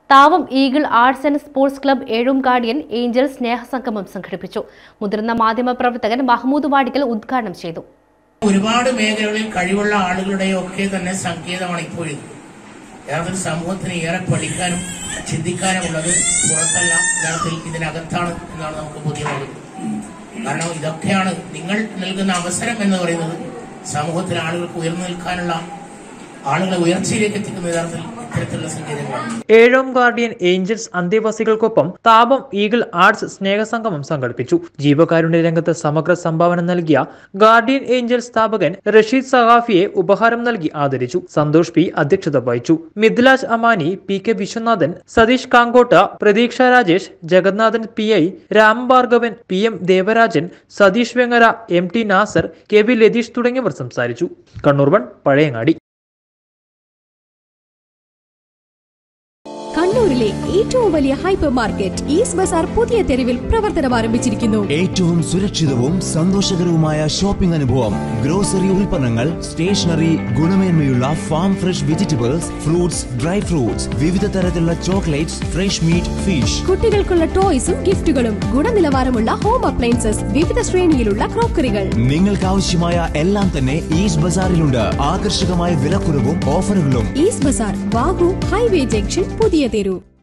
Thavam eagle arts and sports club Ezhome guardian angel സ്നേഹസംഗമം സംഘടിപ്പിച്ചു മുതിർന്ന മാധ്യമപ്രവർത്തകൻ മഹ്മൂദ് വാടിക്കൽ ഉദ്ഘാടനം ചെയ്തു ഒരുപാട് മേഖലകളിൽ കഴിവുള്ള ആളുകളുടെയൊക്കെ തന്നെ സങ്കേതമാണ് ഇപ്പോഴും യഥാർത്ഥത്തിൽ സമൂഹത്തിന് ഏറെ പഠിക്കാനും ചിന്തിക്കാനുമുള്ളത് പുറത്തല്ല യഥാർത്ഥത്തിൽ ഇതിനകത്താണ് എന്നാണ് നമുക്ക് ബോധ്യമാകുന്നത് കാരണം ഇതൊക്കെയാണ് നിങ്ങൾ നൽകുന്ന അവസരം എന്ന് പറയുന്നത് സമൂഹത്തിൽ ആളുകൾക്ക് ഉയർന്നു നിൽക്കാനുള്ള ആളുകളെ ഉയർച്ചയിലേക്ക് എത്തിക്കുന്ന യഥാർത്ഥത്തിൽ ഇത്തരത്തിലുള്ള സങ്കേതങ്ങളാണ് ഏഴോം ഗാർഡിയൻ ഏഞ്ചൽസ് അന്തേവാസികൾക്കൊപ്പം താപം ഈഗിൾ ആർട്സ് സ്നേഹസംഗമം സംഘടിപ്പിച്ചു ജീവകാരുണ്യ രംഗത്ത് സമഗ്ര സംഭാവന നൽകിയ ഗാർഡിയൻ ഏഞ്ചൽ സ്ഥാപകൻ റഷീദ് സഹാഫിയെ ഉപഹാരം നൽകി ആദരിച്ചു സന്തോഷ് പി അധ്യക്ഷത വഹിച്ചു Mithilaj Amani P K Viswanathan Satheesh Kankotta Pratheeksha Rajesh Jagannathan P I Rambhargavan P M Devarajan Satheesh Vengara M T Nasar K V Latheesh തുടങ്ങിയവർ സംസാരിച്ചു കണ്ണൂർ വൺ പഴയങ്ങാടി കണ്ണൂരിലെ ഏറ്റവും വലിയ ഹൈപ്പർ മാർക്കറ്റ് ഈസ്റ്റ് ബസാർ പുതിയ തെരുവിൽ പ്രവർത്തനം ആരംഭിച്ചിരിക്കുന്നു ഏറ്റവും സുരക്ഷിതവും സന്തോഷകരവുമായ ഷോപ്പിംഗ് അനുഭവം ഗ്രോസറി ഉൽപ്പന്നങ്ങൾ സ്റ്റേഷനറി ഗുണമേന്മയുള്ള farm fresh vegetables fruits dry fruits വിവിധ തരത്തിലുള്ള ചോക്ലേറ്റ്സ് ഫ്രഷ് മീറ്റ് ഫിഷ് കുട്ടികൾക്കുള്ള ടോയ്സും ഗിഫ്റ്റുകളും ഗുണനിലവാരമുള്ള ഹോം അപ്ലയൻസസ് വിവിധ ശ്രേണിയിലുള്ള ക്രോക്കറികൾ നിങ്ങൾക്ക് ആവശ്യമായ എല്ലാം തന്നെ ഈസ്റ്റ് ബസാറിലുണ്ട് ആകർഷകമായ വിലക്കുറവും ഓഫറുകളും ഈസ്റ്റ് ബസാർ വാഗു ഹൈവേ ജംഗ്ഷൻ പുതിയ തെരു